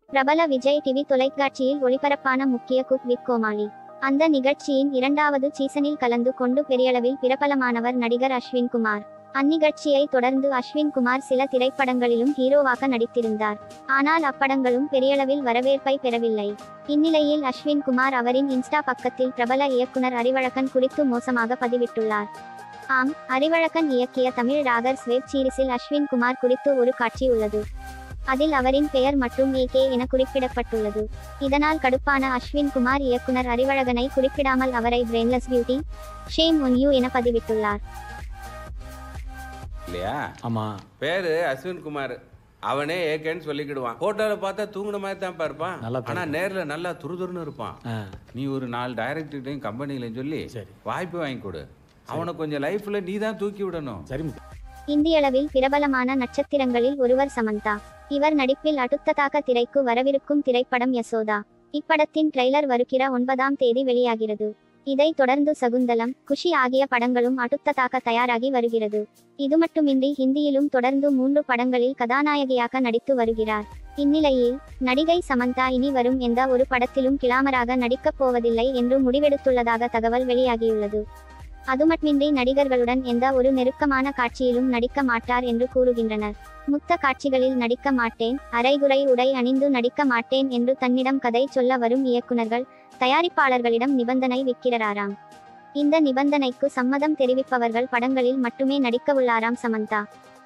பிரபல விஜய் டிவி தொலைக்காட்சியில் ஒளிபரப்பான முக்கிய குக் வித் கோமாளி அந்த நிகழ்ச்சியின் இரண்டாவது சீசனில் கலந்து கொண்டு பெரியளவில் பிரபலமானவர் நடிகர் அஸ்வின் குமார் அந்நிகழ்ச்சியை தொடர்ந்து அஸ்வின் குமார் சில திரைப்படங்களிலும் ஹீரோவாக நடித்திருந்தார் ஆனால் அப்படங்களும் பெரியளவில் வரவேற்பை பெறவில்லை இந்நிலையில் அஸ்வின் குமார் அவரின் இன்ஸ்டா பக்கத்தில் பிரபல இயக்குனர் அறிவழகன் குறித்து மோசமாக பதிவிட்டுள்ளார் ஆம் அறிவழகன் இயக்கிய தமிழ் ராகர்ஸ் வெப் சீரிஸில் அஸ்வின் குமார் குறித்து ஒரு காட்சி உள்ளது அதில் அவரின் பெயர் மற்றும் ஏகே என குறிப்பிடப்பட்டுள்ளது இதனால் கடுப்பான அஸ்வின் குமார் இயக்குனர் அறிவழகனை குறிப்பிடாமல் அவரை brainless beauty shame on you என பதிவிட்டுள்ளார் இல்லையா ஆமா பேரு அஸ்வின் குமார் அவனே ஏகேன்னு சொல்லிக்கிடுவான் போட்டோல பார்த்தா தூங்குன மாதிரி தான் இருப்பான் நல்லா ஆனா நேர்ல நல்லா துருதுருன்னு இருப்பான் ஆ, நீ ஒரு நாலு டைரக்டர்கிட்டையும் கம்பெனிலையும் சொல்லி சரி. வாய்ப்பு வாங்கி கொடு அவனை கொஞ்சம் லைஃப்ல நீ தான் தூக்கி விடணும் சரி முத்து. இந்தியளவில் பிரபலமான நட்சத்திரங்களில் ஒருவர் சமந்தா இவர் நடிப்பில் அடுத்ததாக திரைக்கு வரவிருக்கும் திரைப்படம் யசோதா இப்படத்தின் ட்ரெய்லர் வருகிற ஒன்பதாம் தேதி வெளியாகிறது இதைத் தொடர்ந்து சகுந்தலம் குஷி ஆகிய படங்களும் அடுத்ததாக தயாராகி வருகிறது இது மட்டுமின்றி ஹிந்தியிலும் தொடர்ந்து மூன்று படங்களில் கதாநாயகியாக நடித்து வருகிறார் இந்நிலையில் நடிகை சமந்தா இனி வரும் எந்த ஒரு படத்திலும் கிளாமராக நடிக்கப் போவதில்லை என்று முடிவெடுத்துள்ளதாக தகவல் வெளியாகியுள்ளது அதுமட்டுமின்றி நடிகர்களுடன் எந்த ஒரு நெருக்கமான காட்சியிலும் நடிக்க மாட்டார் என்று கூறுகின்றனர் முத்த காட்சிகளில் நடிக்க மாட்டேன் அரைகுறை உடை அணிந்து நடிக்க மாட்டேன் என்று தன்னிடம் கதை சொல்ல வரும் இயக்குனர்கள் தயாரிப்பாளர்களிடம் நிபந்தனை விற்கிறாராம் இந்த நிபந்தனைக்கு சம்மதம் தெரிவிப்பவர்கள் படங்களில் மட்டுமே நடிக்க உள்ளாராம் சமந்தா